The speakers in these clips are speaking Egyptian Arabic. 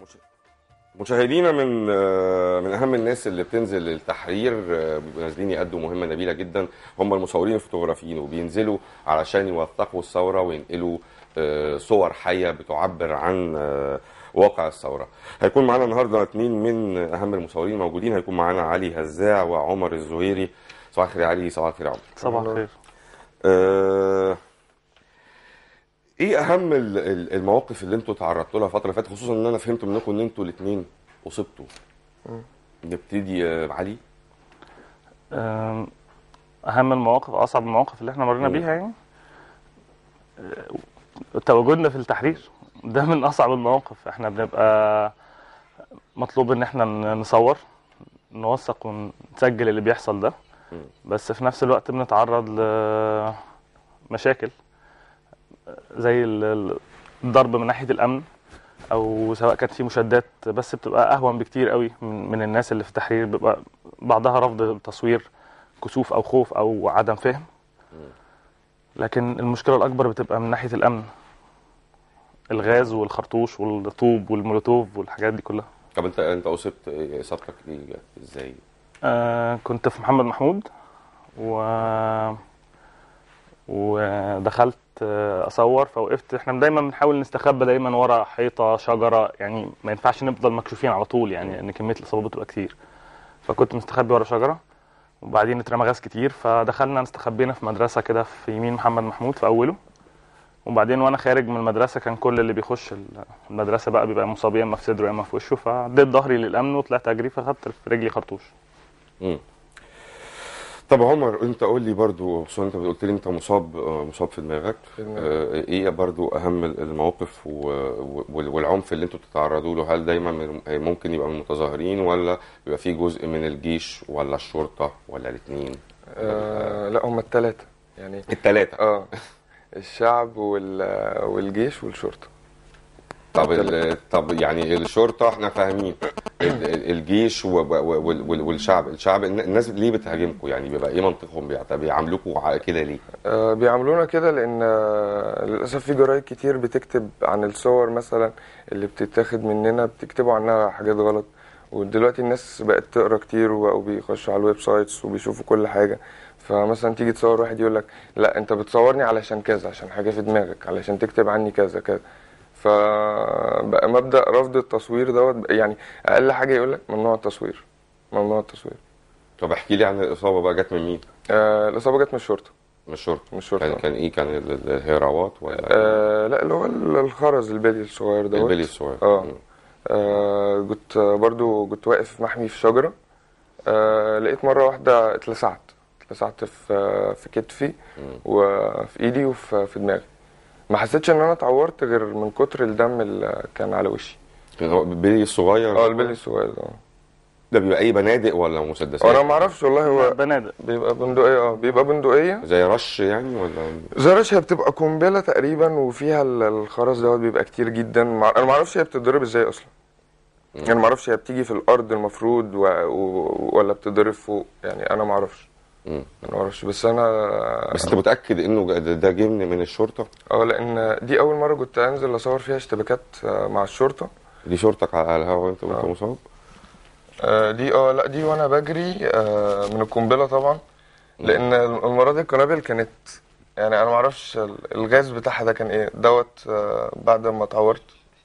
مش- مشاهدينا من آه، من اهم الناس اللي بتنزل للتحرير آه، بيبقوا نازلين يأدوا مهمه نبيله جدا هم المصورين الفوتوغرافيين وبينزلوا علشان يوثقوا الثوره وينقلوا آه، صور حيه بتعبر عن آه، واقع الثوره. هيكون معانا النهارده اثنين من اهم المصورين موجودين هيكون معانا علي هزاع وعمر الزهيري. صباح الخير يا علي صباح الخير يا عمر. صباح الخير آه، ايه اهم ال- ال- المواقف اللي انتوا تعرضتوا لها الفتره اللي فاتت خصوصا ان انا فهمت منكم ان انتوا الاثنين اصبتوا نبتدي آه، بعلي أم، اهم المواقف اصعب المواقف اللي احنا مرينا مم. بيها يعني أه، تواجدنا في التحرير ده من اصعب المواقف احنا بنبقى مطلوب ان احنا ن- نصور نوثق ونسجل اللي بيحصل ده مم. بس في نفس الوقت بنتعرض لمشاكل زي ال- ال- الضرب من ناحيه الامن او سواء كانت في مشادات بس بتبقى اهون بكتير قوي من, من الناس اللي في التحرير بيبقى بعضها رفض تصوير كسوف او خوف او عدم فهم لكن المشكله الاكبر بتبقى من ناحيه الامن الغاز والخرطوش والطوب والمولوتوف والحاجات دي كلها طب انت انت اصبت إيه؟ اصابتك ايه جت ازاي؟ آه كنت في محمد محمود و ودخلت آه، اصور فوقفت احنا دايما بنحاول نستخبى دايما ورا حيطه شجره يعني ما ينفعش نفضل مكشوفين على طول يعني ان كميه الاصابات بتبقى كتير فكنت مستخبي ورا شجره وبعدين اترمى غاز كتير فدخلنا استخبينا في مدرسه كده في يمين محمد محمود في اوله وبعدين وانا خارج من المدرسه كان كل اللي بيخش المدرسه بقى بيبقى مصاب يا اما في صدره يا اما في وشه فاديت ظهري للامن وطلعت اجري فخدت في رجلي خرطوش مم. طب عمر انت قول لي برضو خصوصا انت قلت لي انت مصاب آه، مصاب في دماغك في دماغك. آه، ايه برضو اهم المواقف و- و- والعنف اللي انتوا بتتعرضوا له هل دايما من- ممكن يبقى من المتظاهرين ولا بيبقى في جزء من الجيش ولا الشرطه ولا الاثنين آه لا هم الثلاثة يعني الثلاثه اه الشعب وال والجيش والشرطة طب ال- طب يعني الشرطه احنا فاهمين ال- ال- الجيش و- و- وال- وال- والشعب الشعب الن- الناس ليه بتهاجمكم يعني بيبقى ايه منطقهم بيعت- بيعاملوكوا ع- كده ليه آه بيعاملونا كده لأن آه للأسف في جرايد كتير بتكتب عن الصور مثلا اللي بتتاخد مننا بتكتبوا عنها حاجات غلط ودلوقتي الناس بقت تقرا كتير وبقوا بيخشوا على الويب سايتس وبيشوفوا كل حاجة فمثلا تيجي تصور واحد يقول لك لا انت بتصورني علشان كذا عشان حاجة في دماغك علشان تكتب عني كذا كذا فبقى مبدأ رفض التصوير دوت بقى- يعني أقل حاجة يقول لك ممنوع التصوير ممنوع التصوير طب احكي لي عن الاصابه بقى جت من مين آه الإصابة جت من الشرطة من الشرطه من الشرطة كان كان ايه كان ال- ال- الهراوات ولا آه لا اللي هو ال- الخرز البلي الصغير دوت البلي الصغير اه مم. آه، كنت برضو كنت واقف محمي في شجرة آه لقيت مرة واحدة اتلسعت اتلسعت في في كتفي مم. وفي ايدي وفي في دماغي ما حسيتش ان انا اتعورت غير من كتر الدم اللي كان على وشي كان هو البلي الصغير اه البلي الصغير ده ده بيبقى اي بنادق ولا مسدسات انا ما اعرفش والله هو بنادق بيبقى بندقية اه بيبقى بندقية زي رش يعني ولا زرش هي بتبقى قنبلة تقريبا وفيها ال- الخرز دوت بيبقى كتير جدا مع- انا ما اعرفش هي بتتضرب ازاي اصلا انا ما اعرفش هي بتيجي في الارض المفروض و... و... ولا بتضرب فوق يعني انا ما اعرفش مم. انا ما اعرفش بس انا بس انت متاكد انه ده ده جه من من الشرطه اه لان دي اول مره كنت انزل اصور فيها اشتباكات آه، مع الشرطه دي شرطك على الهوا وانت وانت آه. مصاب آه، دي اه لا دي وانا بجري آه، من القنبله طبعا لان المره دي القنابل كانت يعني انا ما اعرفش ال- الغاز بتاعها ده كان ايه دوت آه، بعد ما اتعورت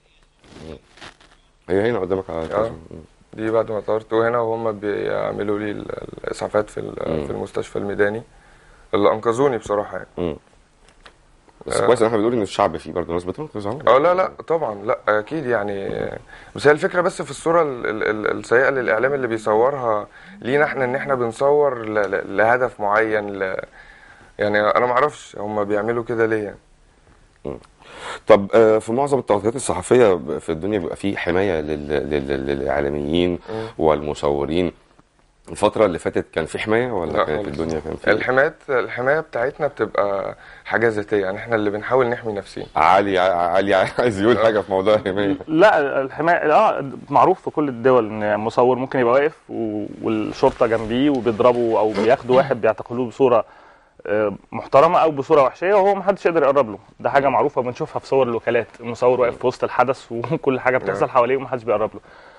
هي هنا قدامك على آه. التلفزيون. مم. دي بعد ما اتعورت وهنا وهم بيعملوا لي ال- الاسعافات في ال- مم. في المستشفى الميداني اللي انقذوني بصراحه يعني مم. بس آه. كويس ان احنا بنقول ان الشعب فيه برضه ناس بتنقذ اهو اه لا لا طبعا لا اكيد يعني بس هي الفكره بس في الصوره ال- ال- ال- السيئه للاعلام اللي بيصورها لينا احنا ان احنا بنصور ل- ل- لهدف معين ل... يعني انا ما اعرفش هم بيعملوا كده ليه يعني طب آه، في معظم التغطيات الصحفيه في الدنيا بيبقى فيه حمايه لل... لل... للاعلاميين مم. والمصورين الفتره اللي فاتت كان في حمايه ولا لا كانت خالص. الدنيا كان في الحمايات الحمايه بتاعتنا بتبقى حاجه ذاتيه يعني احنا اللي بنحاول نحمي نفسينا علي علي عايز يقول حاجه في موضوع الحمايه لا الحماية اه معروف في كل الدول ان مصور ممكن يبقى واقف و- والشرطة جنبيه وبيضربوا او بياخدوا واحد بيعتقلوه بصورة آه، محترمه او بصوره وحشيه وهو ما حدش يقدر يقرب له ده حاجه معروفه بنشوفها في صور الوكالات المصور واقف في وسط الحدث وكل حاجه بتحصل حواليه وما حدش بيقرب له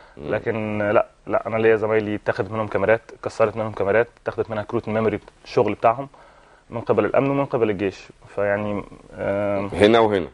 لكن آه، لا لا انا ليا زمايلي اتاخدت منهم كاميرات اتكسرت منهم كاميرات اتاخدت منها كروت الميموري الشغل بتاعهم من قبل الامن ومن قبل الجيش فيعني اه هنا وهنا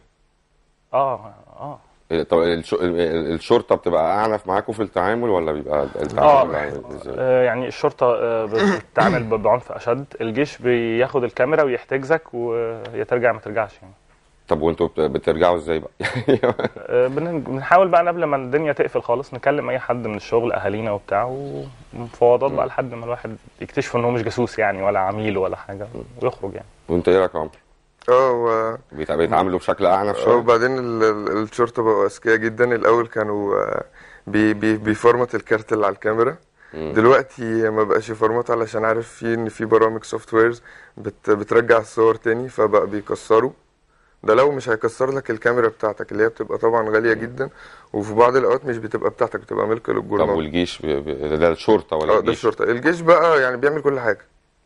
اه, آه. طب الش- الشرطه بتبقى اعنف معاكم في التعامل ولا بيبقى اه التعامل عامل ازاي؟ آه، يعني الشرطه آه، بتتعامل ب- بعنف اشد الجيش بياخد الكاميرا ويحتجزك ويا ترجع ما ترجعش يعني طب وانتوا بت- بترجعوا ازاي بقى؟ آه، بن- بنحاول بقى قبل ما الدنيا تقفل خالص نكلم اي حد من الشغل اهالينا وبتاع ومفاوضات بقى لحد ما الواحد يكتشف ان هو مش جاسوس يعني ولا عميل ولا حاجه ويخرج يعني وانت ايه رايك يا عمرو؟ اه و- بيتع- بيتعاملوا بشكل اعنف اه شويه؟ وبعدين ال- ال- الشرطة بقوا أذكياء جدا الأول كانوا آه، بي بي بيفرمت الكارت اللي على الكاميرا مم. دلوقتي ما بقاش يفرمت علشان عارف في ان في برامج سوفت ويرز بت بترجع الصور تاني فبقى بيكسروا ده لو مش هيكسر لك الكاميرا بتاعتك اللي هي بتبقى طبعا غالية جدا وفي بعض الأوقات مش بتبقى بتاعتك بتبقى ملك طب للجورنال والجيش بي... بي... ده الشرطه ولا اه ده الجيش؟ الشرطة الجيش بقى يعني بيعمل كل حاجة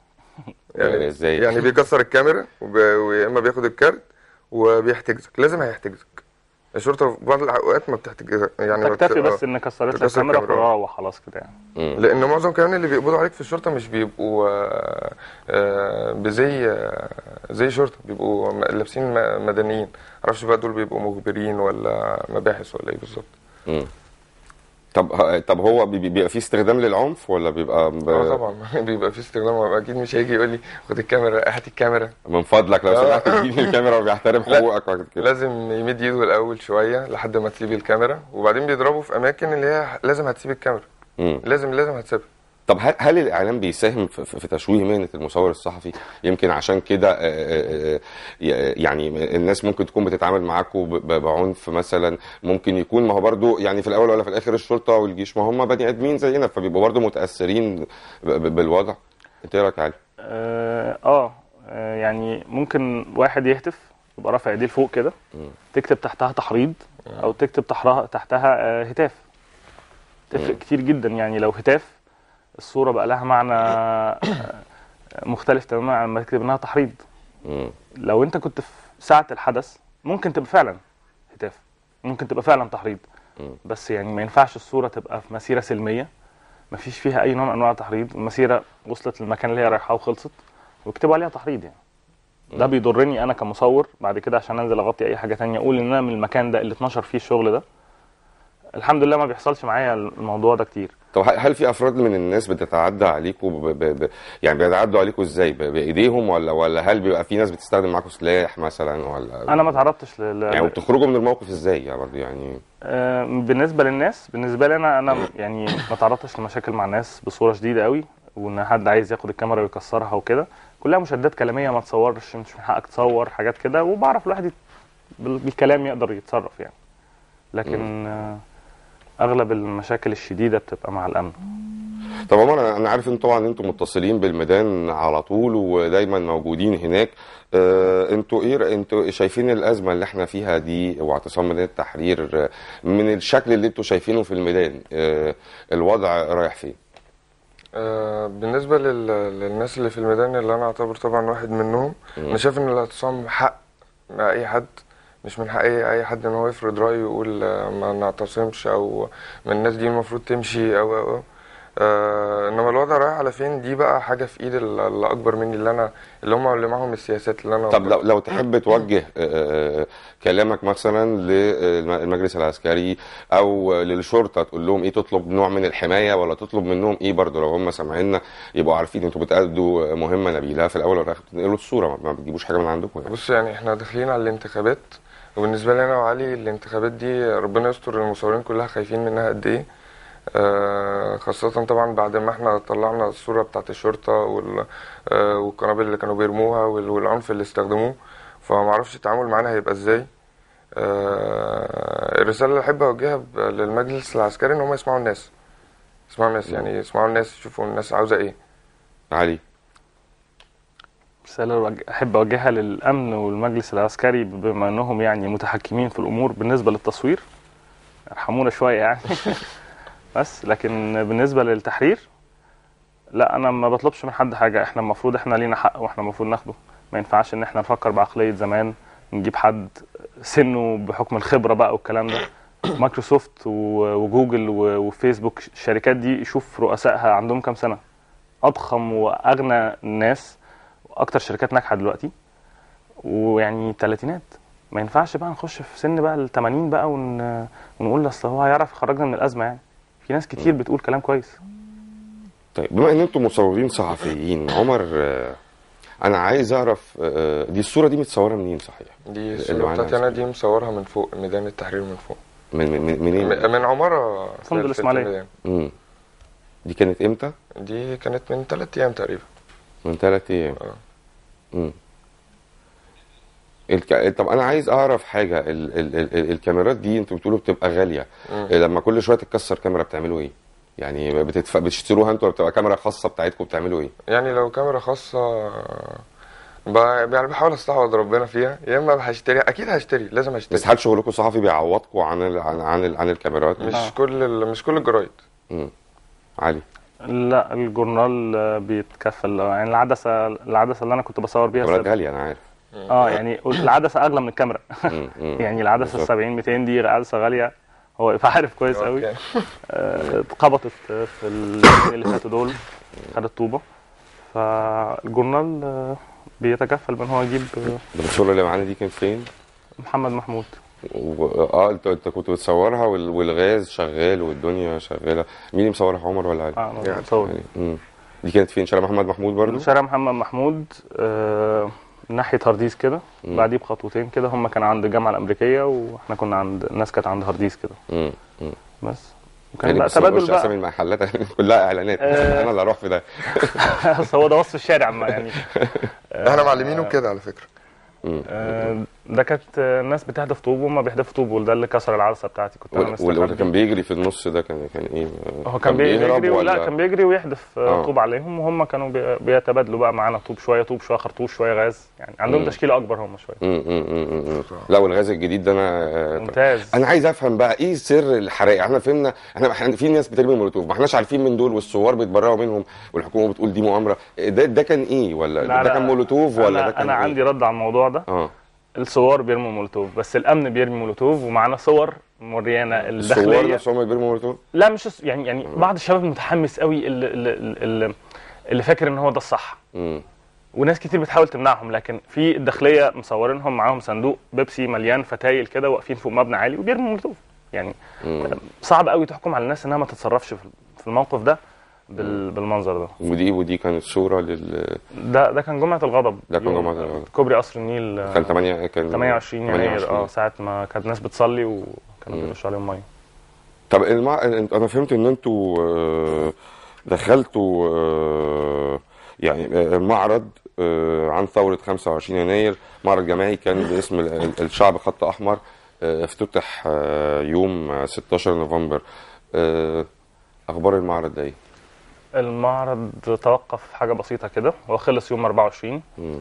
يعني ازاي؟ يعني بيكسر الكاميرا وب- ويا اما بياخد الكارت وبيحتجزك لازم هيحتجزك الشرطه في بعض الاوقات ما بتحتجزك يعني ما تكتفي بت- بس ان كسرت لك تكسر الكاميرا الكاميرا. فروح خلاص كده يعني مم. لان معظم كمان اللي بيقبضوا عليك في الشرطه مش بيبقوا آه، آه، بزي آه، زي شرطه بيبقوا م- لابسين م- مدنيين معرفش بقى دول بيبقوا مخبرين ولا مباحث ولا ايه بالظبط مم. طب ه- طب هو بي- بيبقى في استخدام للعنف ولا بيبقى ب... اه طبعا بيبقى في استخدام اكيد مش هيجي يقول لي خد الكاميرا هات الكاميرا من فضلك لو آه. سمحت تديني الكاميرا وبيحترم لا. حقوقك وحاجات كده لازم يمد ايده الاول شويه لحد ما تسيب الكاميرا وبعدين بيضربوا في اماكن اللي هي لازم هتسيب الكاميرا مم. لازم لازم هتسيبها طب هل, هل الاعلام بيساهم في, في في تشويه مهنه المصور الصحفي يمكن عشان كده آه، آه، آه، يعني الناس ممكن تكون بتتعامل معاكم ب- ب- بعنف مثلا ممكن يكون ما هو برضو يعني في الاول ولا في الاخر الشرطه والجيش ما هم بني ادمين زينا فبيبقوا برضو متاثرين ب- ب- بالوضع انت ايه رايك يا علي؟ اه آه، آه، يعني ممكن واحد يهتف يبقى رافع ايديه لفوق كده مم. تكتب تحتها تحريض او تكتب تحرها تحتها آه، هتاف تفرق مم. كتير جدا يعني لو هتاف الصورة بقى لها معنى آه، مختلف تماما عن ما تكتب انها تحريض مم. لو انت كنت في ساعة الحدث ممكن تبقى فعلا هتاف ممكن تبقى فعلا تحريض مم. بس يعني ما ينفعش الصورة تبقى في مسيرة سلمية ما فيش فيها اي نوع من انواع التحريض المسيرة وصلت للمكان اللي هي رايحاه وخلصت ويكتبوا عليها تحريض يعني ده بيضرني انا كمصور بعد كده عشان انزل اغطي اي حاجه تانية اقول ان انا من المكان ده اللي اتنشر فيه الشغل ده الحمد لله ما بيحصلش معايا الموضوع ده كتير طب هل هل في افراد من الناس بتتعدى عليكم ب... ب... ب... يعني بيتعدوا عليكم ازاي ب... بايديهم ولا ولا هل بيبقى في ناس بتستخدم معاكم سلاح مثلا ولا انا ما تعرضتش ل... ل- يعني وبتخرجوا من الموقف ازاي يعني برضه يعني آه، بالنسبه للناس بالنسبه لي انا انا يعني ما تعرضتش لمشاكل مع الناس بصوره شديده قوي وان حد عايز ياخد الكاميرا ويكسرها وكده كلها مشادات كلاميه ما تصورش مش من حقك تصور حاجات كده وبعرف الواحد يت... بال- بالكلام يقدر يتصرف يعني لكن آه، اغلب المشاكل الشديده بتبقى مع الامن طب عمر انا أنا عارف ان طبعا انتم متصلين بالميدان على طول ودايما موجودين هناك آه، انتوا ايه انتوا شايفين الازمه اللي احنا فيها دي واعتصام ميدان التحرير آه، من الشكل اللي انتوا شايفينه في الميدان آه، الوضع رايح فين؟ آه، بالنسبة لل... للناس اللي في الميدان اللي أنا أعتبر طبعا واحد منهم مم. أنا شايف إن الاعتصام حق مع أي حد مش من حق أي أي حد إن هو يفرض رأيه ويقول آه، ما نعتصمش أو من الناس دي المفروض تمشي أو أو أو آه إنما الوضع رايح على فين دي بقى حاجة في إيد ال- اللي أكبر مني اللي أنا اللي هم اللي معاهم السياسات اللي أنا طب لو لو تحب توجه آه، آه، كلامك مثلا للمجلس العسكري او للشرطه تقول لهم ايه تطلب نوع من الحمايه ولا تطلب منهم ايه برضه لو هم سامعيننا يبقوا عارفين انتوا بتأدوا مهمه نبيله في الاول والاخر بتنقلوا الصوره ما بتجيبوش حاجه من عندكم يعني. بص يعني احنا داخلين على الانتخابات وبالنسبة لي انا وعلي الانتخابات دي ربنا يستر المصورين كلها خايفين منها قد ايه آه خاصة طبعا بعد ما احنا طلعنا الصورة بتاعت الشرطة وال- آه والقنابل اللي كانوا بيرموها وال- والعنف اللي استخدموه فمعرفش التعامل معانا هيبقى ازاي آه الرسالة اللي احب اوجهها ب- للمجلس العسكري ان هم يسمعوا الناس يسمعوا الناس يعني يسمعوا الناس يشوفوا الناس عاوزة ايه علي رسالة وج- أحب أوجهها للأمن والمجلس العسكري بما أنهم يعني متحكمين في الأمور بالنسبة للتصوير ارحمونا شوية يعني بس لكن بالنسبة للتحرير لا انا ما بطلبش من حد حاجه احنا المفروض احنا لينا حق واحنا المفروض ناخده ما ينفعش ان احنا نفكر بعقليه زمان نجيب حد سنه بحكم الخبره بقى والكلام ده مايكروسوفت و- وجوجل و- وفيسبوك الشركات دي يشوف رؤسائها عندهم كام سنه اضخم واغنى الناس واكتر شركات ناجحه دلوقتي ويعني تلاتينات ما ينفعش بقى نخش في سن بقى ال 80 بقى ون... ونقول اصل هو هيعرف يخرجنا من الازمه يعني في ناس كتير بتقول كلام كويس طيب بما ان انتم مصورين صحفيين عمر آه، انا عايز اعرف آه، دي الصوره دي متصوره منين صحيح دي اللي الصورة معانا بتاعتي انا دي مصورها من فوق ميدان التحرير من فوق من من من منين م- من عمارة في- فندق في الإسماعيلية. الميدان. مم. دي كانت امتى دي كانت من ثلاث ايام تقريبا من ثلاث ايام اه مم. الك... طب انا عايز اعرف حاجه ال... ال... ال... ال- الكاميرات دي انتوا بتقولوا بتبقى غاليه مم. لما كل شويه تتكسر كاميرا بتعملوا ايه يعني بتدف... بتشتروها انتوا ولا بتبقى كاميرا خاصه بتاعتكم بتعملوا ايه يعني لو كاميرا خاصة ب- يعني بحاول استعوض ربنا فيها يا اما هشتريها اكيد هشتري لازم بس هشتري هل شغلكم صحفي بيعوضكم عن ال... عن عن, ال... عن الكاميرات مش آه. كل ال... مش كل الجرايد مم. علي لا الجورنال آه، بيتكفل آه، يعني العدسه العدسه اللي انا كنت بصور بيها كاميرات السب- غاليه انا عارف اه يعني العدسه اغلى من الكاميرا مم. مم. يعني العدسه ال بالظبط. 70 200 دي عدسه غاليه هو يبقى عارف كويس قوي أوكي. آه، اتخبطت في الاثنين اللي فاتوا دول خدت طوبه فالجورنال آه، بيتكفل بان هو يجيب آه، ده الصوره اللي معانا دي كانت فين؟ محمد محمود و... اه انت انت كنت بتصورها وال... والغاز شغال والدنيا شغاله مين اللي مصورها عمر ولا علي؟ اه انا يعني- بصور يعني مم. دي كانت فين شارع محمد محمود برضو؟ شارع محمد محمود آه، ناحيه هارديس كده مم. بعديه بخطوتين كده هم كانوا عند الجامعه الامريكيه واحنا كنا عند الناس كانت عند هارديس كده مم. مم. بس وكان يعني بقى بس ما تبادل تقولش اسامي بقى المحلات كلها اعلانات آه. انا اللي هروح في ده بس هو ده وصف الشارع ما يعني احنا معلمينه كده على فكرة مم. آه، ده كانت آه، الناس بتهدف طوب وهم بيهدفوا طوب وده اللي كسر العدسه بتاعتي كنت انا وال- وال- واللي مستخبي كان بيجري في النص ده كان كان ايه؟ هو كان بيهرب بيجري ولا ولا كان بيجري ويحدف آه، آه. طوب عليهم وهم كانوا بي- بيتبادلوا بقى معانا طوب شويه طوب شويه خرطوش شويه غاز يعني عندهم مم. تشكيله اكبر هم شويه مم. مم. مم. مم. لا والغاز الجديد ده انا آه، ممتاز انا عايز افهم بقى ايه سر الحرائق احنا فهمنا احنا احنا في ناس بترمي مولوتوف ما احناش عارفين من دول والثوار بيتبرئوا منهم والحكومه بتقول دي مؤامره ده ده كان ايه ولا لا، ده لا، كان مولوتوف ولا انا ده كان انا إيه؟ عندي رد على الموضوع ده اه الثوار بيرموا مولوتوف بس الامن بيرمي مولوتوف ومعانا صور موريانا الثوار الداخليه نفسهم اللي بيرموا مولوتوف لا مش الس- يعني يعني بعض الشباب المتحمس قوي اللي, اللي, اللي, اللي فاكر ان هو ده الصح مم. وناس كتير بتحاول تمنعهم لكن في الداخليه مصورينهم معاهم صندوق بيبسي مليان فتايل كده واقفين فوق مبنى عالي وبيرموا مولوتوف يعني مم. صعب قوي تحكم على الناس انها ما تتصرفش في في الموقف ده بال- بالمنظر ده ودي ودي كانت صوره لل ده ده كان جمعه الغضب ده كان يوم جمعة الغضب. كوبري قصر النيل آه، كان 8 كان 28 يناير 28. اه ساعه ما كانت ناس بتصلي وكانوا مم. بيرشوا عليهم ميه طب المع... انت- انا فهمت ان انتوا آه، دخلتوا آه، يعني آه، معرض آه، عن ثورة 25 يناير معرض جماعي كان باسم ال- ال- الشعب خط أحمر آه، افتتح آه، يوم آه، 16 نوفمبر آه، أخبار المعرض ده إيه؟ المعرض توقف حاجه بسيطه كده هو خلص يوم 24 مم.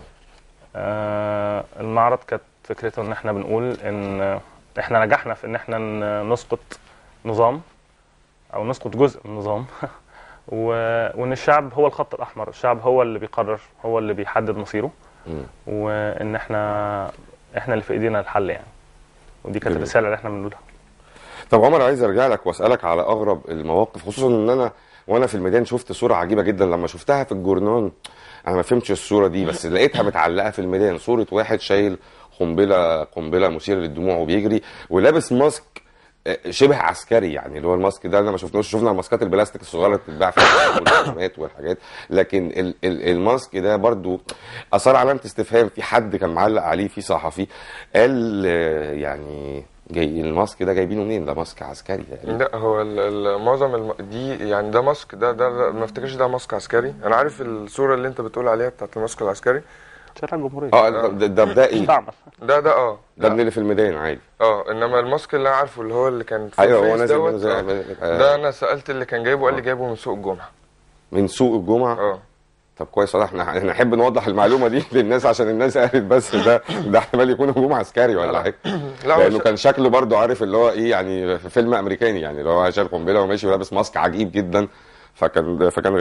آه المعرض كانت فكرته ان احنا بنقول ان احنا نجحنا في ان احنا ن- نسقط نظام او نسقط جزء من النظام و... وان الشعب هو الخط الاحمر الشعب هو اللي بيقرر هو اللي بيحدد مصيره مم. وان احنا احنا اللي في ايدينا الحل يعني ودي كانت جميل. الرساله اللي احنا بنقولها طب عمر عايز ارجع لك واسالك على اغرب المواقف خصوصا ان انا وانا في الميدان شفت صوره عجيبه جدا لما شفتها في الجورنان انا ما فهمتش الصوره دي بس لقيتها متعلقه في الميدان صوره واحد شايل قنبله قنبله مثيره للدموع وبيجري ولابس ماسك آه، شبه عسكري يعني اللي هو الماسك ده انا ما شفناش شفنا الماسكات البلاستيك الصغيره اللي بتتباع في والخدمات والحاجات لكن ال ال الماسك ده برضو اثار علامه استفهام في حد كان معلق عليه في صحفي قال آه، يعني جاي الماسك ده جايبينه منين ده ماسك عسكري يعني لا هو ال- ال- معظم الم... دي يعني ده ماسك ده, ده ده ما افتكرش ده ماسك عسكري انا عارف الصوره اللي انت بتقول عليها بتاعت الماسك العسكري شارع الجمهوريه اه ده ده, ده, ده ايه مستعمل ده ده اه ده من اللي في الميدان عادي اه انما الماسك اللي انا عارفه اللي هو اللي كان في ايوه هو الفيس نازل دوت منه زي آه. آه، ده انا سالت اللي كان جايبه قال لي جايبه من سوق الجمعه من سوق الجمعه اه طب كويس والله احنا احنا نحب نوضح المعلومه دي للناس عشان الناس قالت بس ده ده احتمال يكون هجوم عسكري ولا حاجه لا هو لانه ش- كان شكله برضه عارف اللي هو ايه يعني في فيلم امريكاني يعني اللي هو شايل قنبله وماشي ولابس ماسك عجيب جدا فكان فكان